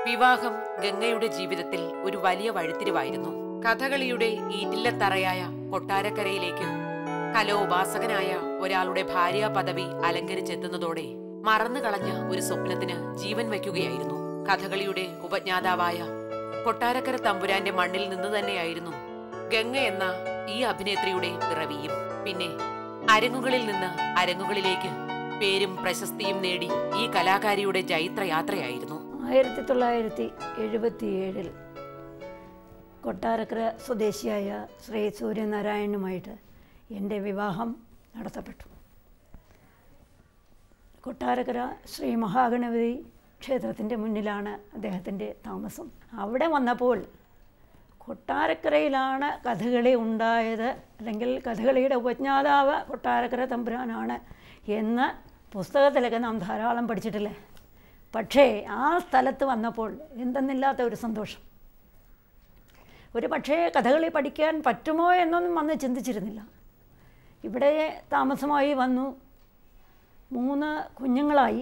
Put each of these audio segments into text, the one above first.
വിവാഹം ഗംഗയുടെ ജീവിതത്തിൽ ഒരു വലിയ വഴിത്തിരിവായിരുന്നു കഥകളിയുടെ ഈറ്റില്ലത്തറയായ കൊട്ടാരക്കരയിലേക്ക് കലോപാസകനായ ഒരാളുടെ ഭാര്യാ പദവി അലങ്കരിച്ചെത്തുന്നതോടെ മറന്നു കളഞ്ഞ ഒരു സ്വപ്നത്തിന് ജീവൻ വയ്ക്കുകയായിരുന്നു കഥകളിയുടെ ഉപജ്ഞാതാവായ കൊട്ടാരക്കര തമ്പുരാന്റെ മണ്ണിൽ നിന്ന് തന്നെയായിരുന്നു ഗംഗ എന്ന ഈ അഭിനേത്രിയുടെ പിറവിയും പിന്നെ അരങ്ങുകളിൽ നിന്ന് അരങ്ങുകളിലേക്ക് പേരും പ്രശസ്തിയും നേടി ഈ കലാകാരിയുടെ ജൈത്രയാത്രയായിരുന്നു ആയിരത്തി തൊള്ളായിരത്തി എഴുപത്തിയേഴിൽ കൊട്ടാരക്കര സ്വദേശിയായ ശ്രീ സൂര്യനാരായണനുമായിട്ട് എൻ്റെ വിവാഹം നടത്തപ്പെട്ടു കൊട്ടാരക്കര ശ്രീ മഹാഗണപതി ക്ഷേത്രത്തിൻ്റെ മുന്നിലാണ് അദ്ദേഹത്തിൻ്റെ താമസം അവിടെ വന്നപ്പോൾ കൊട്ടാരക്കരയിലാണ് കഥകളി ഉണ്ടായത് അല്ലെങ്കിൽ കഥകളിയുടെ ഉപജ്ഞാതാവ് കൊട്ടാരക്കര തമ്പുരാനാണ് എന്ന് പുസ്തകത്തിലൊക്കെ നാം ധാരാളം പഠിച്ചിട്ടില്ലേ പക്ഷേ ആ സ്ഥലത്ത് വന്നപ്പോൾ എന്തെന്നില്ലാത്ത ഒരു സന്തോഷം ഒരു പക്ഷേ കഥകളി പഠിക്കാൻ പറ്റുമോ എന്നൊന്നും അന്ന് ചിന്തിച്ചിരുന്നില്ല ഇവിടെ താമസമായി വന്നു മൂന്ന് കുഞ്ഞുങ്ങളായി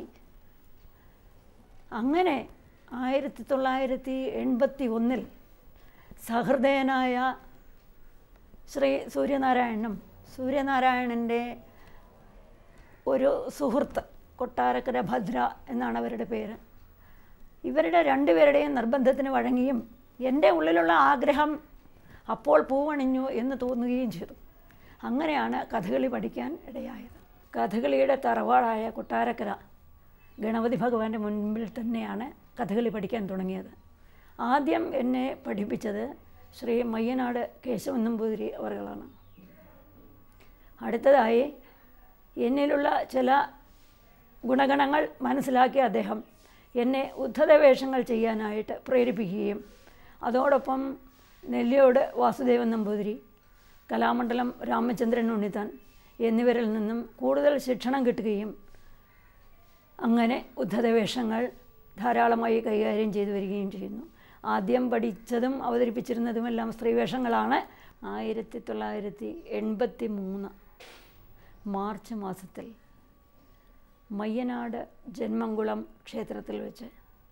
അങ്ങനെ ആയിരത്തി തൊള്ളായിരത്തി എൺപത്തി ഒന്നിൽ സഹൃദയനായ ശ്രീ സൂര്യനാരായണനും സൂര്യനാരായണൻ്റെ ഒരു സുഹൃത്ത് കൊട്ടാരക്കര ഭദ്ര എന്നാണ് അവരുടെ പേര് ഇവരുടെ രണ്ടുപേരുടെയും നിർബന്ധത്തിന് വഴങ്ങിയും എൻ്റെ ഉള്ളിലുള്ള ആഗ്രഹം അപ്പോൾ പൂവണിഞ്ഞു എന്ന് തോന്നുകയും ചെയ്തു അങ്ങനെയാണ് കഥകളി പഠിക്കാൻ ഇടയായത് കഥകളിയുടെ തറവാടായ കൊട്ടാരക്കര ഗണപതി ഭഗവാന്റെ മുൻപിൽ തന്നെയാണ് കഥകളി പഠിക്കാൻ തുടങ്ങിയത് ആദ്യം എന്നെ പഠിപ്പിച്ചത് ശ്രീ മയ്യനാട് കേശവൻ നമ്പൂതിരി അവറുകളാണ് അടുത്തതായി എന്നിലുള്ള ചില ഗുണഗണങ്ങൾ മനസ്സിലാക്കിയ അദ്ദേഹം എന്നെ ഉദ്ധത വേഷങ്ങൾ ചെയ്യാനായിട്ട് പ്രേരിപ്പിക്കുകയും അതോടൊപ്പം നെല്ലിയോട് വാസുദേവൻ നമ്പൂതിരി കലാമണ്ഡലം രാമചന്ദ്രൻ ഉണ്ണിത്താൻ എന്നിവരിൽ നിന്നും കൂടുതൽ ശിക്ഷണം കിട്ടുകയും അങ്ങനെ ഉദ്ധത വേഷങ്ങൾ ധാരാളമായി കൈകാര്യം ചെയ്തു വരികയും ചെയ്യുന്നു ആദ്യം പഠിച്ചതും അവതരിപ്പിച്ചിരുന്നതുമെല്ലാം സ്ത്രീവേഷങ്ങളാണ് ആയിരത്തി തൊള്ളായിരത്തി എൺപത്തി മൂന്ന് മാർച്ച് മാസത്തിൽ മയ്യനാട് ജന്മംകുളം ക്ഷേത്രത്തിൽ വെച്ച്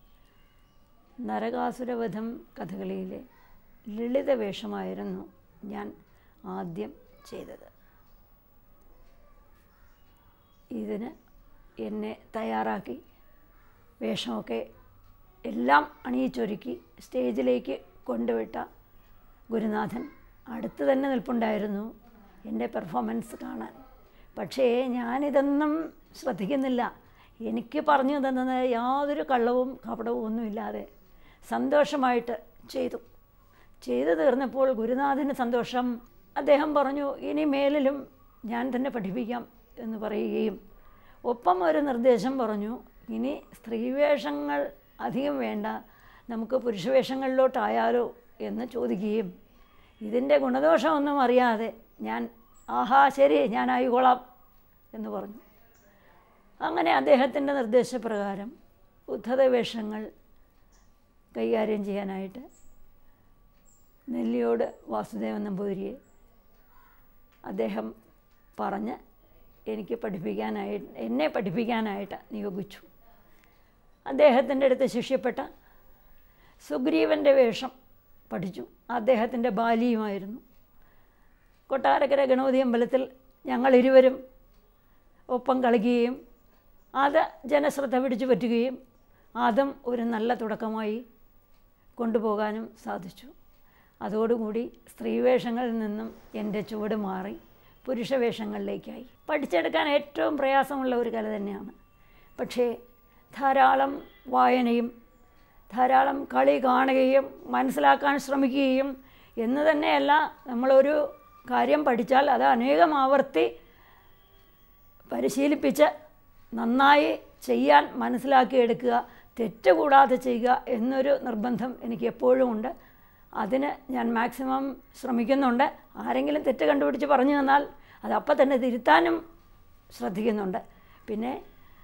നരകാസുരവധം കഥകളിയിലെ ലളിത വേഷമായിരുന്നു ഞാൻ ആദ്യം ചെയ്തത് ഇതിന് എന്നെ തയ്യാറാക്കി വേഷമൊക്കെ എല്ലാം അണിയിച്ചൊരുക്കി സ്റ്റേജിലേക്ക് കൊണ്ടുവിട്ട ഗുരുനാഥൻ അടുത്ത് തന്നെ നിൽപ്പുണ്ടായിരുന്നു എൻ്റെ പെർഫോമൻസ് കാണാൻ പക്ഷേ ഞാനിതൊന്നും ശ്രദ്ധിക്കുന്നില്ല എനിക്ക് പറഞ്ഞു തന്നത് യാതൊരു കള്ളവും കപടവും ഒന്നുമില്ലാതെ സന്തോഷമായിട്ട് ചെയ്തു ചെയ്തു തീർന്നപ്പോൾ ഗുരുനാഥന് സന്തോഷം അദ്ദേഹം പറഞ്ഞു ഇനി മേലിലും ഞാൻ തന്നെ പഠിപ്പിക്കാം എന്ന് പറയുകയും ഒപ്പം ഒരു നിർദ്ദേശം പറഞ്ഞു ഇനി സ്ത്രീവേഷങ്ങൾ അധികം വേണ്ട നമുക്ക് പുരുഷവേഷങ്ങളിലോട്ടായാലോ എന്ന് ചോദിക്കുകയും ഇതിൻ്റെ ഗുണദോഷമൊന്നും അറിയാതെ ഞാൻ ആഹാ ശരി ഞാനായിക്കോളാം എന്ന് പറഞ്ഞു അങ്ങനെ അദ്ദേഹത്തിൻ്റെ നിർദ്ദേശപ്രകാരം ഉദ്ധത വേഷങ്ങൾ കൈകാര്യം ചെയ്യാനായിട്ട് നെല്ലിയോട് വാസുദേവൻ നമ്പൂതിരിയെ അദ്ദേഹം പറഞ്ഞ് എനിക്ക് പഠിപ്പിക്കാനായിട്ട് എന്നെ പഠിപ്പിക്കാനായിട്ട് നിയോഗിച്ചു അദ്ദേഹത്തിൻ്റെ അടുത്ത് ശിഷ്യപ്പെട്ട സുഗ്രീവൻ്റെ വേഷം പഠിച്ചു അദ്ദേഹത്തിൻ്റെ ബാലിയുമായിരുന്നു കൊട്ടാരക്കര ഗണപതി അമ്പലത്തിൽ ഞങ്ങൾ ഇരുവരും ഒപ്പം കളിക്കുകയും അത് ജനശ്രദ്ധ പിടിച്ചു പറ്റുകയും അതും ഒരു നല്ല തുടക്കമായി കൊണ്ടുപോകാനും സാധിച്ചു അതോടുകൂടി സ്ത്രീവേഷങ്ങളിൽ നിന്നും എൻ്റെ ചുവട് മാറി പുരുഷവേഷങ്ങളിലേക്കായി പഠിച്ചെടുക്കാൻ ഏറ്റവും പ്രയാസമുള്ള ഒരു കല തന്നെയാണ് പക്ഷേ ധാരാളം വായനയും ധാരാളം കളി കാണുകയും മനസ്സിലാക്കാൻ ശ്രമിക്കുകയും എന്ന് തന്നെയല്ല നമ്മളൊരു കാര്യം പഠിച്ചാൽ അത് അനേകം ആവർത്തി പരിശീലിപ്പിച്ച് നന്നായി ചെയ്യാൻ മനസ്സിലാക്കിയെടുക്കുക തെറ്റ് കൂടാതെ ചെയ്യുക എന്നൊരു നിർബന്ധം എനിക്ക് എപ്പോഴും ഉണ്ട് അതിന് ഞാൻ മാക്സിമം ശ്രമിക്കുന്നുണ്ട് ആരെങ്കിലും തെറ്റ് കണ്ടുപിടിച്ച് പറഞ്ഞു തന്നാൽ അത് അപ്പം തന്നെ തിരുത്താനും ശ്രദ്ധിക്കുന്നുണ്ട് പിന്നെ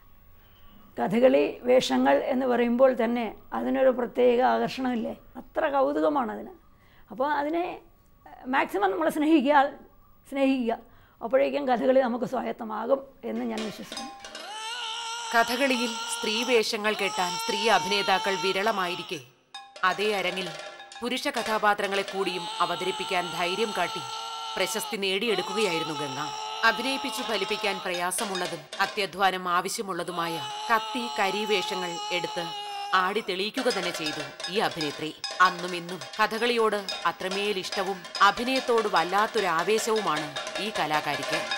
കഥകളി വേഷങ്ങൾ എന്ന് പറയുമ്പോൾ തന്നെ അതിനൊരു പ്രത്യേക ആകർഷണമില്ലേ അത്ര കൗതുകമാണ് അതിന് അപ്പോൾ അതിനെ മാക്സിമം നമ്മൾ സ്നേഹിക്കുക സ്നേഹിക്കുക അപ്പോഴേക്കും കഥകളി നമുക്ക് സ്വായത്തമാകും എന്ന് ഞാൻ വിശ്വസിക്കുന്നു കഥകളിയിൽ സ്ത്രീ വേഷങ്ങൾ കെട്ടാൻ സ്ത്രീ അഭിനേതാക്കൾ വിരളമായിരിക്കെ അതേ അരങ്ങിൽ പുരുഷ കഥാപാത്രങ്ങളെ കൂടിയും അവതരിപ്പിക്കാൻ ധൈര്യം കാട്ടി പ്രശസ്തി നേടിയെടുക്കുകയായിരുന്നു ഗംഗ അഭിനയിപ്പിച്ചു ഫലിപ്പിക്കാൻ പ്രയാസമുള്ളതും അത്യധ്വാനം ആവശ്യമുള്ളതുമായ കത്തി കരി വേഷങ്ങൾ എടുത്ത് ആടി തെളിയിക്കുക തന്നെ ചെയ്തു ഈ അഭിനേത്രി അന്നും ഇന്നും കഥകളിയോട് അത്രമേൽ ഇഷ്ടവും അഭിനയത്തോട് വല്ലാത്തൊരു ആവേശവുമാണ് ഈ കലാകാരിക്ക്